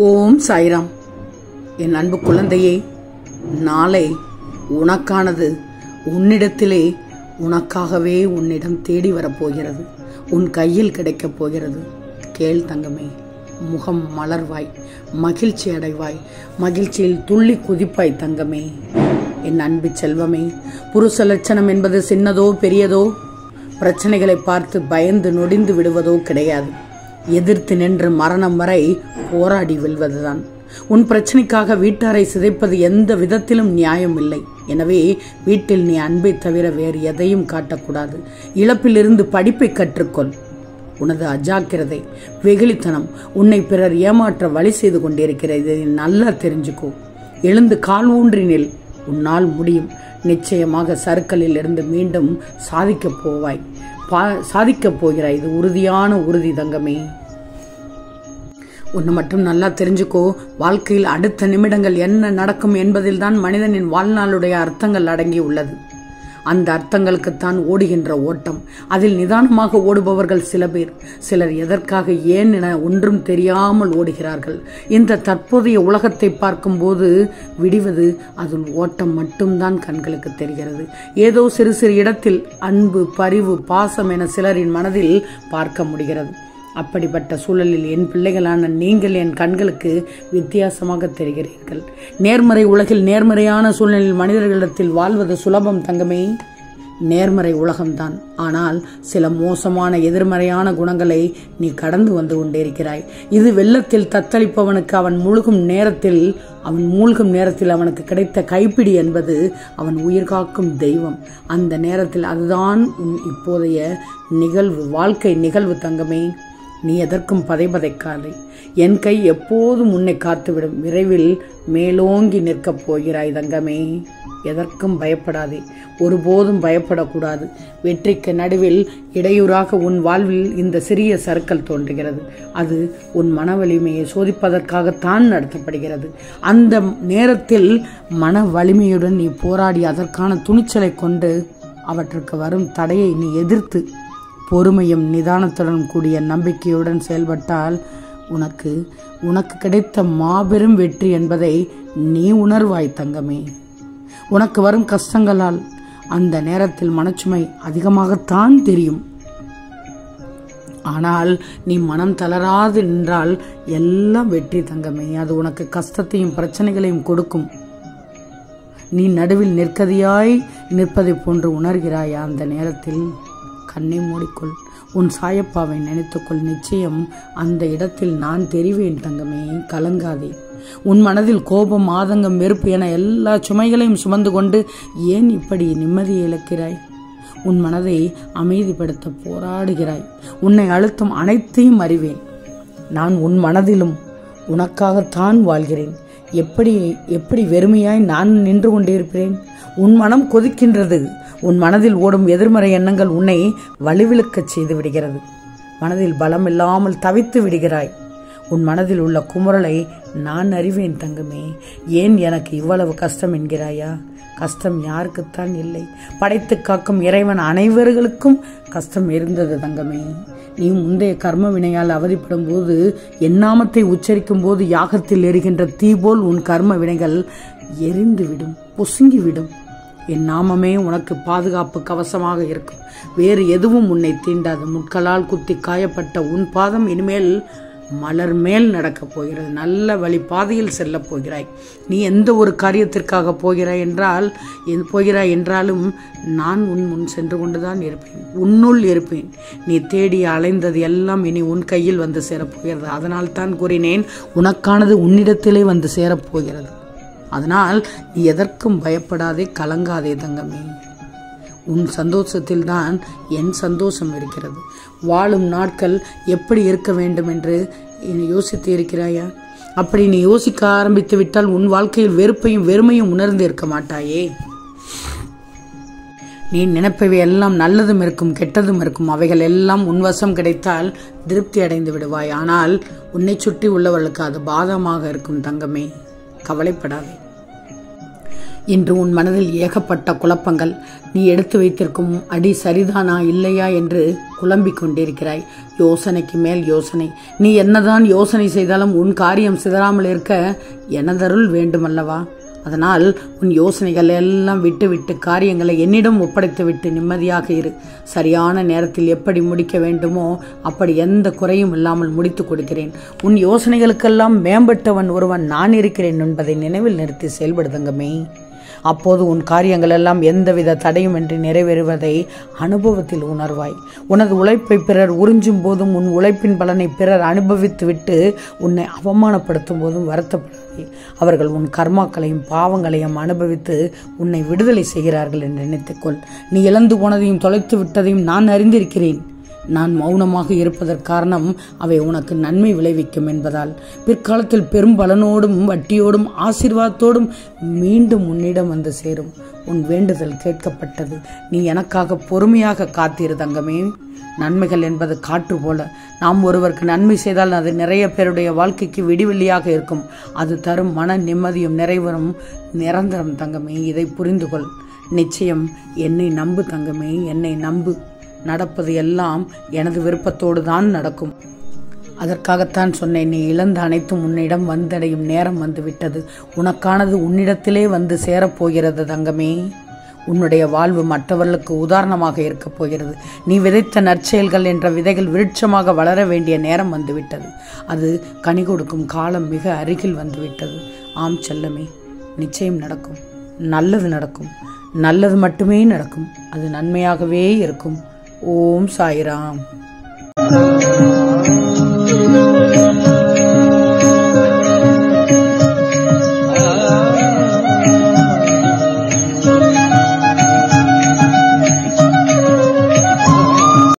ஓம் சாய்ராம் என் அன்பு குழந்தையே நாளை உனக்கானது உன்னிடத்திலே உனக்காகவே உன்னிடம் தேடி வரப்போகிறது உன் கையில் கிடைக்கப் போகிறது கேள் தங்கமே முகம் மலர்வாய் மகிழ்ச்சி அடைவாய் மகிழ்ச்சியில் துள்ளி குதிப்பாய் தங்கமே என் அன்பு செல்வமே புருஷ லட்சணம் என்பது சின்னதோ பெரியதோ பிரச்சனைகளை பார்த்து பயந்து நொடிந்து விடுவதோ கிடையாது எதிர்த்து நின்று மரணம் வரை போராடி வெல்வதுதான் உன் பிரச்சனைக்காக வீட்டாரை சிதைப்பது எந்த விதத்திலும் நியாயம் இல்லை எனவே வீட்டில் நீ அன்பை தவிர வேறு எதையும் காட்டக்கூடாது இழப்பிலிருந்து படிப்பை கற்றுக்கொள் உனது அஜாக்கிரதை வெகுளித்தனம் உன்னை பிறர் ஏமாற்ற வழி செய்து கொண்டிருக்கிறது இதை நல்லா தெரிஞ்சுக்கோ எழுந்து கால் ஊன்றி நில் உன்னால் முடியும் நிச்சயமாக சறுக்கலில் இருந்து மீண்டும் சாதிக்கப் போவாய் பா சாதிக்கப் போகிறாய் இது உறுதியான உறுதி தங்கமே ஒன்று மட்டும் நல்லா தெரிஞ்சுக்கோ வாழ்க்கையில் அடுத்த நிமிடங்கள் என்ன நடக்கும் என்பதில்தான் மனிதனின் வாழ்நாளுடைய அர்த்தங்கள் அடங்கி உள்ளது அந்த அர்த்தங்களுக்குத்தான் ஓடுகின்ற ஓட்டம் அதில் நிதானமாக ஓடுபவர்கள் சில பேர் சிலர் எதற்காக ஏன் என ஒன்றும் தெரியாமல் ஓடுகிறார்கள் இந்த தற்போதைய உலகத்தை பார்க்கும்போது விடிவது அதில் ஓட்டம் மட்டும்தான் கண்களுக்கு தெரிகிறது ஏதோ சிறு சிறு இடத்தில் அன்பு பரிவு பாசம் என சிலரின் மனதில் பார்க்க முடிகிறது அப்படிப்பட்ட சூழலில் என் பிள்ளைகளான நீங்கள் என் கண்களுக்கு வித்தியாசமாக தெரிகிறீர்கள் நேர்மறை உலகில் நேர்மறையான சூழ்நிலையில் மனிதர்களிடத்தில் வாழ்வது சுலபம் தங்கமே நேர்மறை உலகம்தான் ஆனால் சில மோசமான எதிர்மறையான குணங்களை நீ கடந்து வந்து கொண்டிருக்கிறாய் இது வெள்ளத்தில் தத்தளிப்பவனுக்கு அவன் முழுகும் நேரத்தில் அவன் மூழ்கும் நேரத்தில் அவனுக்கு கிடைத்த கைப்பிடி என்பது அவன் உயிர் காக்கும் தெய்வம் அந்த நேரத்தில் அதுதான் உன் இப்போதைய நிகழ்வு வாழ்க்கை நிகழ்வு தங்கமே நீ எதற்கும் பதைபதைக்காதே என் கை எப்போதும் உன்னை காத்துவிடும் விரைவில் மேலோங்கி நிற்கப் போகிறாய் தங்கமே எதற்கும் பயப்படாதே ஒருபோதும் பயப்படக்கூடாது வெற்றிக்கு நடுவில் இடையூறாக உன் வாழ்வில் இந்த சிறிய சர்க்கல் தோன்றுகிறது அது உன் மன வலிமையை சோதிப்பதற்காகத்தான் நடத்தப்படுகிறது அந்த நேரத்தில் மன வலிமையுடன் நீ போராடி அதற்கான துணிச்சலை கொண்டு அவற்றுக்கு வரும் தடையை நீ எதிர்த்து பொறுமையும் நிதானத்துடன் கூடிய நம்பிக்கையுடன் செயல்பட்டால் உனக்கு உனக்கு கிடைத்த மாபெரும் வெற்றி என்பதை நீ உணர்வாய் தங்கமே உனக்கு வரும் கஷ்டங்களால் அந்த நேரத்தில் மனச்சுமை அதிகமாகத்தான் தெரியும் ஆனால் நீ மனம் தளராது நின்றால் எல்லாம் வெற்றி தங்கமே அது உனக்கு கஷ்டத்தையும் பிரச்சனைகளையும் கொடுக்கும் நீ நடுவில் நிற்கதியாய் நிற்பதை போன்று உணர்கிறாயா அந்த நேரத்தில் கண்ணை மூடிக்கொள் உன் சாயப்பாவை நினைத்துக்கொள் நிச்சயம் அந்த இடத்தில் நான் தெரிவேன் தங்கமே கலங்காதே உன் மனதில் கோபம் ஆதங்கம் வெறுப்பு என எல்லா சுமைகளையும் சுமந்து கொண்டு ஏன் இப்படி நிம்மதியை இழக்கிறாய் உன் மனதை அமைதிப்படுத்த போராடுகிறாய் உன்னை அழுத்தம் அனைத்தையும் அறிவேன் நான் உன் மனதிலும் உனக்காகத்தான் வாழ்கிறேன் எப்படி எப்படி வெறுமையாய் நான் நின்று கொண்டிருக்கிறேன் உன் மனம் கொதிக்கின்றது உன் மனதில் ஓடும் எதிர்மறை எண்ணங்கள் உன்னை வலுவிழுக்கச் செய்து விடுகிறது மனதில் பலம் இல்லாமல் தவித்து விடுகிறாய் உன் மனதில் உள்ள குமுறலை நான் அறிவேன் தங்கமே ஏன் எனக்கு இவ்வளவு கஷ்டம் என்கிறாயா கஷ்டம் யாருக்குத்தான் இல்லை படைத்து காக்கும் இறைவன் அனைவர்களுக்கும் கஷ்டம் இருந்தது தங்கமே நீ முந்தைய கர்ம வினையால் அவதிப்படும் போது எண்ணாமத்தை உச்சரிக்கும் போது யாகத்தில் எரிகின்ற தீ போல் உன் கர்ம வினைகள் எரிந்துவிடும் பொசுங்கிவிடும் என் நாமமே உனக்கு பாதுகாப்பு கவசமாக இருக்கும் வேறு எதுவும் உன்னை தீண்டாது முட்களால் குத்தி காயப்பட்ட உன் பாதம் இனிமேல் மலர் மேல் நடக்கப் போகிறது நல்ல வழி பாதையில் செல்லப் போகிறாய் நீ எந்த ஒரு காரியத்திற்காக போகிறாய் என்றால் போகிறாய் என்றாலும் நான் உன் முன் சென்று கொண்டுதான் இருப்பேன் உன்னுள் இருப்பேன் நீ தேடி அலைந்தது எல்லாம் இனி உன் கையில் வந்து சேரப்போகிறது அதனால் தான் கூறினேன் உனக்கானது உன்னிடத்திலே வந்து சேரப்போகிறது அதனால் நீ எதற்கும் பயப்படாதே கலங்காதே தங்கமே உன் சந்தோஷத்தில் தான் என் சந்தோஷம் இருக்கிறது வாழும் நாட்கள் எப்படி இருக்க வேண்டும் என்று யோசித்து இருக்கிறாயா அப்படி நீ யோசிக்க ஆரம்பித்து விட்டால் உன் வாழ்க்கையில் வெறுப்பையும் வெறுமையும் உணர்ந்து இருக்க மாட்டாயே நீ நினைப்பவை எல்லாம் நல்லதும் இருக்கும் கெட்டதும் இருக்கும் அவைகள் எல்லாம் உன்வசம் கிடைத்தால் திருப்தி அடைந்து விடுவாய் ஆனால் உன்னை சுற்றி உள்ளவர்களுக்கு அது பாதமாக இருக்கும் தங்கமே கவலைப்படாதே இன்று உன் மனதில் ஏகப்பட்ட குழப்பங்கள் நீ எடுத்து வைத்திருக்கும் அடி சரிதானா இல்லையா என்று குழம்பிக் கொண்டிருக்கிறாய் யோசனைக்கு மேல் யோசனை நீ என்னதான் யோசனை செய்தாலும் உன் காரியம் சிதறாமல் இருக்க எனதருள் வேண்டுமல்லவா அதனால் உன் யோசனைகள் எல்லாம் விட்டு விட்டு காரியங்களை என்னிடம் ஒப்படைத்து விட்டு நிம்மதியாக இரு சரியான நேரத்தில் எப்படி முடிக்க வேண்டுமோ அப்படி எந்த குறையும் இல்லாமல் முடித்து கொடுக்கிறேன் உன் யோசனைகளுக்கெல்லாம் மேம்பட்டவன் ஒருவன் நான் இருக்கிறேன் என்பதை நினைவில் நிறுத்தி செயல்படுதங்கமே அப்போது உன் காரியங்கள் எல்லாம் எந்தவித தடையுமின்றி நிறைவேறுவதை அனுபவத்தில் உணர்வாய் உனது உழைப்பை பிறர் உறிஞ்சும் போதும் உன் உழைப்பின் பலனை பிறர் அனுபவித்துவிட்டு உன்னை அவமானப்படுத்தும் போதும் வருத்தப்படாதே அவர்கள் உன் கர்மாக்களையும் பாவங்களையும் அனுபவித்து உன்னை விடுதலை செய்கிறார்கள் என்று நினைத்துக்கொள் நீ இழந்து போனதையும் தொலைத்து விட்டதையும் நான் அறிந்திருக்கிறேன் நான் மௌனமாக இருப்பதற்கு காரணம் அவை உனக்கு நன்மை விளைவிக்கும் என்பதால் பிற்காலத்தில் பெரும் பலனோடும் வட்டியோடும் ஆசீர்வாதத்தோடும் மீண்டும் உன்னிடம் வந்து சேரும் உன் வேண்டுதல் கேட்கப்பட்டது நீ எனக்காக பொறுமையாக காத்திரு தங்கமே நன்மைகள் என்பது காற்று போல நாம் ஒருவருக்கு நன்மை செய்தால் அது நிறைய பேருடைய வாழ்க்கைக்கு விடிவெள்ளியாக இருக்கும் அது தரும் மன நிம்மதியும் நிறைவரும் நிரந்தரம் தங்கமே இதை புரிந்து கொள் நிச்சயம் என்னை நம்பு தங்கமே என்னை நம்பு நடப்பது எல்லாம் எனது விருப்பத்தோடு தான் நடக்கும் அதற்காகத்தான் சொன்னேன் நீ இழந்த அனைத்தும் உன்னிடம் வந்தடையும் நேரம் வந்துவிட்டது உனக்கானது உன்னிடத்திலே வந்து சேரப்போகிறது தங்கமே உன்னுடைய வாழ்வு மற்றவர்களுக்கு உதாரணமாக இருக்கப் போகிறது நீ விதைத்த நற்செயல்கள் என்ற விதைகள் விருட்சமாக வளர வேண்டிய நேரம் வந்துவிட்டது அது கனி கொடுக்கும் காலம் மிக அருகில் வந்துவிட்டது ஆம் செல்லமே நிச்சயம் நடக்கும் நல்லது நடக்கும் நல்லது மட்டுமே நடக்கும் அது நன்மையாகவே இருக்கும் ஓம் சாய்ராம்